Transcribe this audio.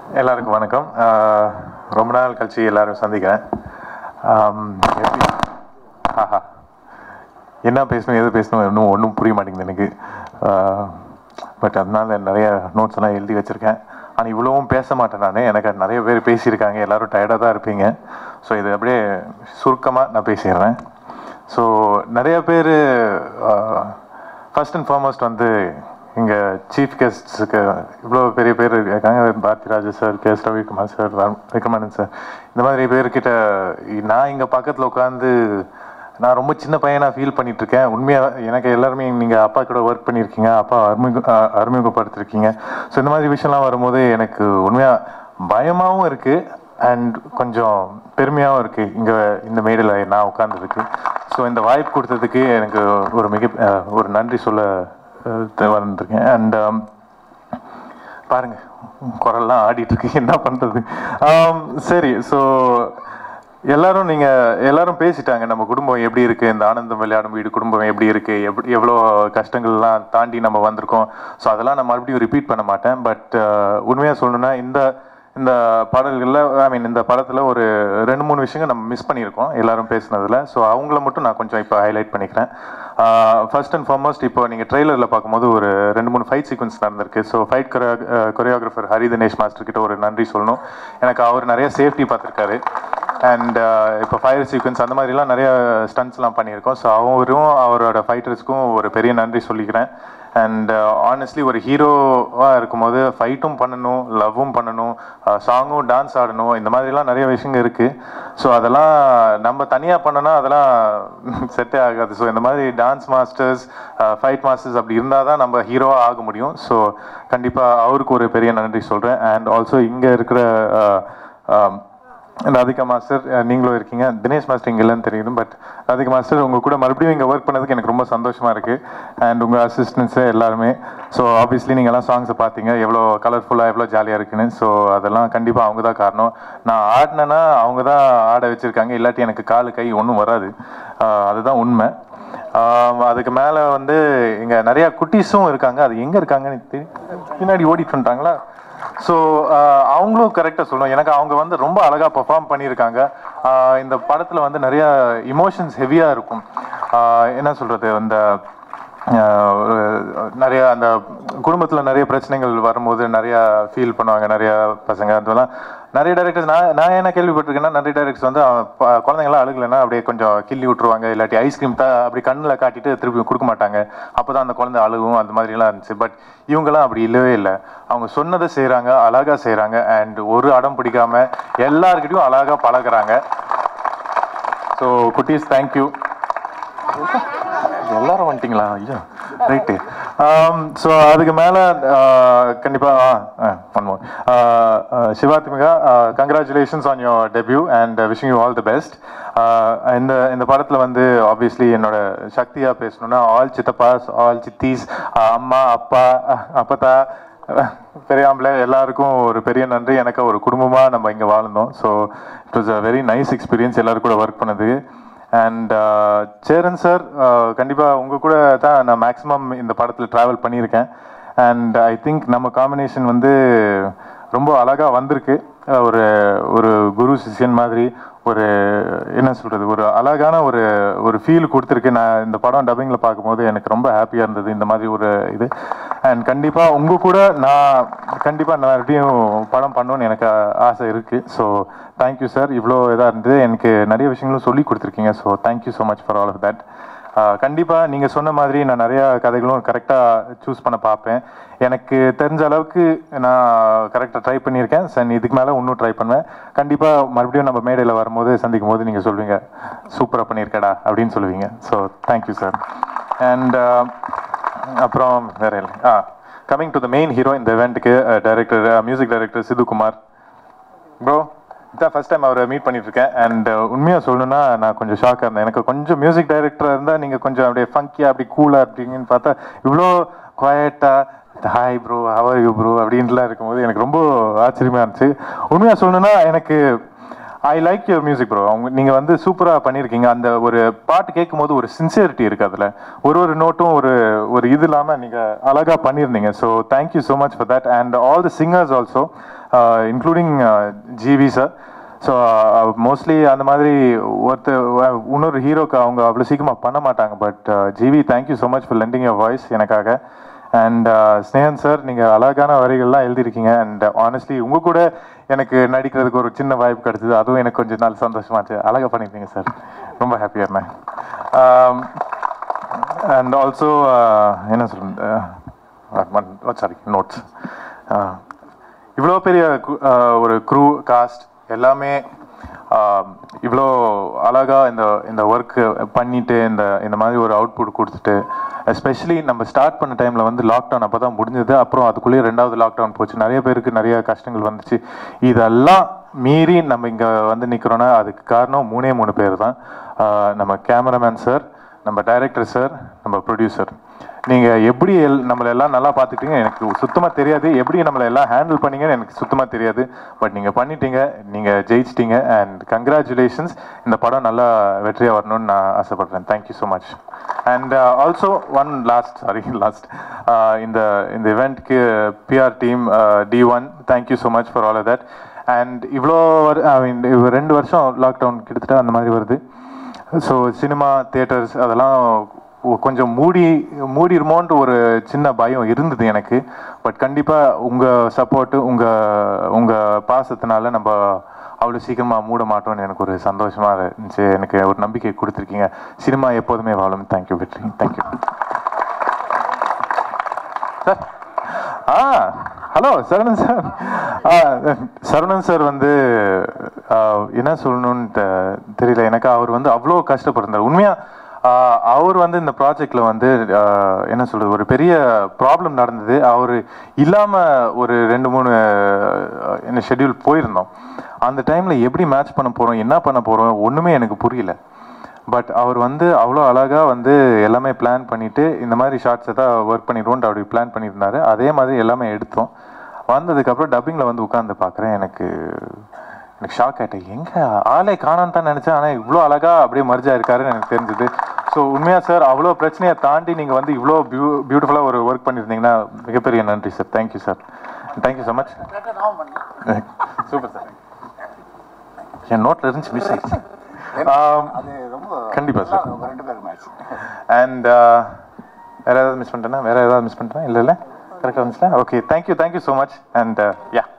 எல்லாருக்கும் வணக்கம் ஆஹ் ரொம்ப நாள் கழிச்சு எல்லாரும் சந்திக்கிறேன் ஆம், எப்படி ஆஹா என்ன பேசணும் எது பேசணும் இன்னும் ஒன்றும் புரிய மாட்டேங்குது எனக்கு பட் அதனால நிறைய நோட்ஸ் எல்லாம் எழுதி வச்சுருக்கேன் ஆனால் இவ்வளவும் பேச மாட்டேன் நான் எனக்கு நிறைய பேர் பேசியிருக்காங்க எல்லாரும் டயர்டாக தான் இருப்பீங்க ஸோ இது அப்படியே சுருக்கமாக நான் பேசிடுறேன் ஸோ நிறைய பேர் ஃபர்ஸ்ட் அண்ட் ஃபார்மோஸ்ட் வந்து இங்கே சீஃப் கெஸ்ட்ஸுக்கு இவ்வளோ பெரிய பேர் இருக்காங்க Bharathiraja sir K S Ravikumar sir Vikramanand sir இந்த மாதிரி பேர்கிட்ட நான் இங்கே பக்கத்தில் உட்காந்து நான் ரொம்ப சின்ன பையனாக ஃபீல் பண்ணிட்டு இருக்கேன் உண்மையாக எனக்கு எல்லாருமே நீங்கள் அப்பா கூட ஒர்க் பண்ணியிருக்கீங்க அப்பா அறிமுக அஹ் அறிமுகப்படுத்திருக்கீங்க ஸோ இந்த மாதிரி விஷயம்லாம் வரும்போது எனக்கு உண்மையாக பயமாகவும் இருக்குது அண்ட் கொஞ்சம் பெருமையாகவும் இருக்குது இங்கே இந்த மேடையில் நான் உட்கார்ந்ததுக்கு ஸோ இந்த வாய்ப்பு கொடுத்ததுக்கு எனக்கு ஒரு மிக அஹ், ஒரு நன்றி சொல்ல அஹ், வந்திருக்கேன் அண்ட் பாருங்க குரல்லாம் ஆடிட்டு இருக்கு என்ன பண்றது ஆம், சரி ஸோ எல்லாரும் நீங்க எல்லாரும் பேசிட்டாங்க நம்ம குடும்பம் எப்படி இருக்கு இந்த ஆனந்தம் விளையாடும் வீடு குடும்பம் எப்படி இருக்கு எப்படி எவ்வளோ கஷ்டங்கள்லாம் தாண்டி நம்ம வந்திருக்கோம் ஸோ அதெல்லாம் நான் மறுபடியும் ரிப்பீட் பண்ண மாட்டேன் பட் உண்மையா சொல்லணும்னா இந்த இந்த பாடல்களில் ஐ மீன் இந்த படத்தில் ஒரு ரெண்டு மூணு விஷயங்கள் நம்ம மிஸ் பண்ணியிருக்கோம் எல்லாரும் பேசுனதுல ஸோ அவங்கள மட்டும் நான் கொஞ்சம் இப்போ ஹைலைட் பண்ணிக்கிறேன் ஃபர்ஸ்ட் அண்ட் ஃபார்மோஸ்ட் இப்போ நீங்கள் ட்ரெய்லரில் பார்க்கும்போது ஒரு ரெண்டு மூணு ஃபைட் சீக்வன்ஸ் நடந்திருக்கு so fight choreographer Hari Dinesh master கிட்ட ஒரு நன்றி சொல்லணும் எனக்கு அவர் நிறைய சேஃப்டி பார்த்துருக்காரு அண்ட் இப்போ ஃபயர் சீக்வன்ஸ் அந்த மாதிரிலாம் நிறைய ஸ்டன்ஸ்லாம் பண்ணியிருக்கோம் ஸோ அவரும் அவரோட ஃபைட்டர்ஸ்க்கும் ஒரு பெரிய நன்றி சொல்லிக்கிறேன் அண்ட் ஆனஸ்ட்லி ஒரு ஹீரோவாக இருக்கும்போது ஃபைட்டும் பண்ணணும் லவ்வும் பண்ணணும் சாங்கும் டான்ஸ் ஆடணும் இந்த மாதிரிலாம் நிறைய விஷயங்கள் இருக்குது ஸோ அதெல்லாம் நம்ம தனியாக பண்ணோன்னா அதெல்லாம் செட்டே ஆகாது ஸோ இந்த மாதிரி டான்ஸ் மாஸ்டர்ஸ் ஃபைட் மாஸ்டர்ஸ் அப்படி இருந்தால் தான் நம்ம ஹீரோவாக ஆக முடியும் ஸோ கண்டிப்பாக அவருக்கு ஒரு பெரிய நன்றி சொல்கிறேன் அண்ட் ஆல்சோ இங்கே இருக்கிற அஹ், அஹ், ராதிகா மாஸ்டர் அஹ், நீங்களும் இருக்கீங்க தினேஷ் மாஸ்டர் இங்கே இல்லைன்னு தெரியும் பட் ராதிகா மாஸ்டர் உங்க கூட மறுபடியும் இங்கே ஒர்க் பண்ணதுக்கு எனக்கு ரொம்ப சந்தோஷமா இருக்கு அண்ட் உங்க அசிஸ்டன்ஸு எல்லாருமே ஸோ ஆப்வியஸ்லி நீங்க எல்லாம் சாங்ஸை பார்த்தீங்க எவ்வளோ கலர்ஃபுல்லாக எவ்வளோ ஜாலியாக இருக்குன்னு ஸோ அதெல்லாம் கண்டிப்பாக அவங்க தான் காரணம் நான் ஆடினேன்னா அவங்க தான் ஆட வச்சிருக்காங்க இல்லாட்டி எனக்கு காலு கை ஒன்றும் வராது அஹ், அதுதான் உண்மை ஆஹ் அதுக்கு மேலே வந்து இங்கே நிறைய குட்டீஸும் இருக்காங்க அது எங்கே இருக்காங்கன்னு தெரி- பின்னாடி ஓடிட்டு வந்துட்டாங்களா ஸோ அவங்களும் கரெக்டாக சொல்லணும் எனக்கு அவங்க வந்து ரொம்ப அழகாக பெர்ஃபார்ம் பண்ணியிருக்காங்க ஆஹ் இந்த படத்தில் வந்து நிறைய இமோஷன்ஸ் ஹெவியாக இருக்கும் ஆஹ் என்ன சொல்கிறது அந்த ஆஹ் ஒரு நிறைய அந்த குடும்பத்தில் நிறைய பிரச்சனைகள் வரும்போது நிறைய ஃபீல் பண்ணுவாங்க நிறைய பசங்க அதெல்லாம் நிறைய டேரக்டர்ஸ் நான் நான் என்ன கேள்விப்பட்டிருக்கேன்னா நிறைய டேரக்டர்ஸ் வந்து அவன் ப- குழந்தைங்களாம் அழுகலைன்னா அப்படியே கொஞ்சம் கிள்ளி விட்டுருவாங்க இல்லாட்டி ஐஸ்கிரீம் தான் அப்படி கண்ணில் காட்டிட்டு திருப்பி கொடுக்க மாட்டாங்க அப்போ தான் அந்த குழந்தை அழுகும் அந்த மாதிரிலாம் இருந்துச்சு பட் இவங்கெல்லாம் அப்படி இல்லவே இல்லை அவங்க சொன்னதை செய்கிறாங்க அழகாக செய்கிறாங்க அண்ட் ஒரு அடம் பிடிக்காம எல்லாருக்கிட்டையும் அழகாக பழகுறாங்க ஸோ குட்டீஸ் தேங்க்யூ எல்லாரும் வந்துட்டீங்களா ஐயா ரைட்டு ஸோ அதுக்கு மேலே கண்டிப்பாக பண்ணுவோம் Sivathmika congratulations on your debut and wishing you all the best இந்த இந்த படத்தில் வந்து ஆப்வியஸ்லி என்னோட சக்தியாக பேசணும்னா ஆல் சித்தப்பாஸ் ஆல் சித்தீஸ் அம்மா அப்பா அஹ், அப்பத்தா பெரியாம்பளை எல்லாருக்கும் ஒரு பெரிய நன்றி எனக்கு ஒரு குடும்பமாக நம்ம இங்கே வாழ்ந்தோம் so it was a very nice experience எல்லாரும் கூட ஒர்க் பண்ணது அண்ட் சேரன் சார் கண்டிப்பாக உங்கள் கூட தான் நான் மேக்ஸிமம் இந்த படத்தில் ட்ராவல் பண்ணியிருக்கேன் அண்ட் ஐ திங்க் நம்ம காம்பினேஷன் வந்து ரொம்ப அழகாக வந்திருக்கு அஹ் ஒரு ஒரு குரு சிஷ்யன் மாதிரி ஒரு என்ன சொல்கிறது ஒரு அழகான ஒரு ஒரு ஃபீல் கொடுத்துருக்கு நான் இந்த படம் டப்பிங்கில் பார்க்கும்போது எனக்கு ரொம்ப ஹாப்பியாக இருந்தது இந்த மாதிரி ஒரு இது அண்ட் கண்டிப்பாக உங்கள் கூட நான் கண்டிப்பாக நான் மறுபடியும் படம் பண்ணணும்னு எனக்கு ஆ- ஆசை இருக்குது ஸோ தேங்க்யூ சார் இவ்வளோ இதாக இருந்தது எனக்கு நிறைய விஷயங்களும் சொல்லி கொடுத்துருக்கீங்க so thank you so much for all of that கண்டிப்பாக நீங்கள் சொன்ன மாதிரி நான் நிறையா கதைகளும் கரெக்டாக சூஸ் பண்ண பார்ப்பேன் எனக்கு தெரிஞ்ச அளவுக்கு நான் கரெக்டாக ட்ரை பண்ணியிருக்கேன் சன் இதுக்கு மேலே இன்னும் ட்ரை பண்ணுவேன் கண்டிப்பாக மறுபடியும் நம்ம மேடையில் வரும்போது சந்திக்கும் போது நீங்கள் சொல்வீங்க சூப்பராக பண்ணியிருக்கடா அப்படின்னு சொல்லுவீங்க ஸோ தேங்க்யூ சார் அண்ட் அப்புறம் வேற இல்லை ah coming to the main hero இந்த இவெண்ட்டுக்கு director music director Siddhukumar bro இதான் ஃபர்ஸ்ட் டைம் அவரை மீட் பண்ணிட்டு இருக்கேன் அண்ட் உண்மையாக சொல்லணும்னா நான் கொஞ்சம் ஷாக்காக இருந்தேன் எனக்கு கொஞ்சம் மியூசிக் டைரக்டராக இருந்தால் நீங்கள் கொஞ்சம் அப்படியே ஃபங்கியாக அப்படி கூலாக அப்படிங்கன்னு பார்த்தா இவ்வளோ குவாய்ட்டாக hi bro how are you bro அப்படின்ட்டுலாம் இருக்கும்போது எனக்கு ரொம்ப ஆச்சரியமாக இருந்துச்சு உண்மையாக சொல்லணும்னா எனக்கு I like your music bro அவங்க நீங்கள் வந்து சூப்பராக பண்ணியிருக்கீங்க அந்த ஒரு பாட்டு கேட்கும்போது ஒரு சின்சியரிட்டி இருக்குது அதில் ஒரு ஒரு நோட்டும் ஒரு ஒரு இது இல்லாமல் நீங்கள் அழகாக பண்ணியிருந்தீங்க so thank you so much for that and all the singers also including GV sir so mostly அந்த மாதிரி ஒருத்தர் வ- இன்னொரு ஹீரோக்கு அவங்க அவ்வளோ சீக்கிரமாக பண்ண மாட்டாங்க but GV thank you so much for lending your voice எனக்காக அண்ட் ஸ்னேகன் சார் நீங்கள் அழகான வரிகள்லாம் எழுதியிருக்கீங்க அண்ட் ஆனஸ்ட்லி உங்கள் கூட எனக்கு நடிக்கிறதுக்கு ஒரு சின்ன வாய்ப்பு கிடைச்சது அதுவும் எனக்கு கொஞ்சம் நாள் சந்தோஷமாச்சு அழகாக பண்ணியிருக்கீங்க சார் ரொம்ப ஹாப்பியாக இருந்தேன் அண்ட் ஆல்சோ என்ன சொல்லுங்க சாரி நோட்ஸ் இவ்வளோ பெரிய கு- ஆஹ் ஒரு க்ரூ காஸ்ட் எல்லாமே இவ்வளோ அழகாக இந்த இந்த ஒர்க்கு பண்ணிட்டு இந்த இந்த மாதிரி ஒரு அவுட்புட் கொடுத்துட்டு எஸ்பெஷலி நம்ம ஸ்டார்ட் பண்ண டைமில் வந்து லாக்டவுன் அப்போ தான் முடிஞ்சது அப்புறம் அதுக்குள்ளேயே ரெண்டாவது லாக்டவுன் போச்சு நிறைய பேருக்கு நிறைய கஷ்டங்கள் வந்துச்சு இதெல்லாம் மீறி நம்ம இங்கே வந்து நிற்கிறோன்னா அதுக்கு காரணம் மூணே மூணு பேர் தான் ஆஹ் நம்ம கேமராமேன் சார் நம்ம டைரக்டர் சார் நம்ம ப்ரொடியூசர் நீங்கள் எப்படி எல் நம்மளை எல்லாம் நல்லா பார்த்துக்கிட்டீங்க எனக்கு சுத்தமாக தெரியாது எப்படி நம்மளை எல்லாம் ஹேண்டில் பண்ணீங்கன்னு எனக்கு சுத்தமாக தெரியாது பட் நீங்கள் பண்ணிட்டீங்க நீங்கள் ஜெயிச்சிட்டீங்க அண்ட் கங்க்ராச்சுலேஷன்ஸ் இந்த படம் நல்லா வெற்றியாக வரணும்னு நான் ஆசைப்படுறேன் thank you so much and also one last sorry last இந்த இந்த இவெண்ட்க்கு PR team D one thank you so much for all that and இவ்வளோ ஐ மீன் ரெண்டு வருஷம் லாக்டவுன் கிட்டத்தட்ட அந்த மாதிரி வருது ஸோ சினிமா தியேட்டர்ஸ் அதெல்லாம் ஒ- கொஞ்சம் மூடி மூடிருமோன்ட்டு ஒரு சின்ன பயம் இருந்தது எனக்கு பட் கண்டிப்பாக உங்கள் சப்போர்ட்டு உங்கள் உங்கள் பாசத்தினால நம்ம அவ்வளோ சீக்கிரமாக மூட மாட்டோம்னு எனக்கு ஒரு சந்தோஷமாக இருந்துச்சு எனக்கு ஒரு நம்பிக்கை கொடுத்துருக்கீங்க சினிமா எப்போதுமே வாழும் thank you Vetri thank you sir ah hello Saravanan sir ah Saravanan sir வந்து ஆ, என்ன சொல்லணும்னு தெ- தெரியல எனக்கு அவர் வந்து அவ்வளோ கஷ்டப்பட்டிருந்தார் உண்மையாக அவர் வந்து இந்த ப்ராஜெக்டில் வந்து ஆ, என்ன சொல்கிறது ஒரு பெரிய ப்ராப்ளம் நடந்தது அவர் இல்லாமல் ஒரு ரெண்டு மூணு ஆ, என்ன ஷெட்யூல் போயிருந்தோம் அந்த டைமில் எப்படி மேட்ச் பண்ண போகிறோம் என்ன பண்ண போகிறோம் ஒன்றுமே எனக்கு புரியல பட் அவர் வந்து அவ்வளோ அழகாக வந்து எல்லாமே பிளான் பண்ணிட்டு இந்த மாதிரி ஷார்ட்ஸை தான் ஒர்க் பண்ணிடுவோன்ட்டு அப்படி பிளான் பண்ணியிருந்தாரு அதே மாதிரி எல்லாமே எடுத்தோம் வந்ததுக்கப்புறம் டப்பிங்கில் வந்து உட்காந்து பார்க்குறேன் எனக்கு எனக்கு ஷாக் ஆகிட்டேன் எங்கே ஆளே காணான்னு தான் நினச்சேன் ஆனால் இவ்வளோ அழகாக அப்படியே மர்ஜா இருக்காருன்னு எனக்கு தெரிஞ்சது ஸோ உண்மையாக சார் அவ்வளோ பிரச்சனையை தாண்டி நீங்கள் வந்து இவ்வளோ பியூ பியூட்டிஃபுல்லாக ஒரு ஒர்க் பண்ணியிருந்தீங்கன்னா மிகப்பெரிய நன்றி sir thank you sir thank you so much super sir என் நோட்டில் இருந்துச்சு மிஸ் ஆயிடுச்சு ஆம், அது ரொம்ப கண்டிப்பா சார். உங்க ரெண்டு பேரும் மேட்ச் அண்ட் வேற ஏதாவது மிஸ் பண்ணிட்டேன்னா வேற ஏதாவது மிஸ் பண்ணிட்டேன்னா இல்லை இல்லை கரெக்டாக இருந்துச்சுல okay thank you thank you so much and yeah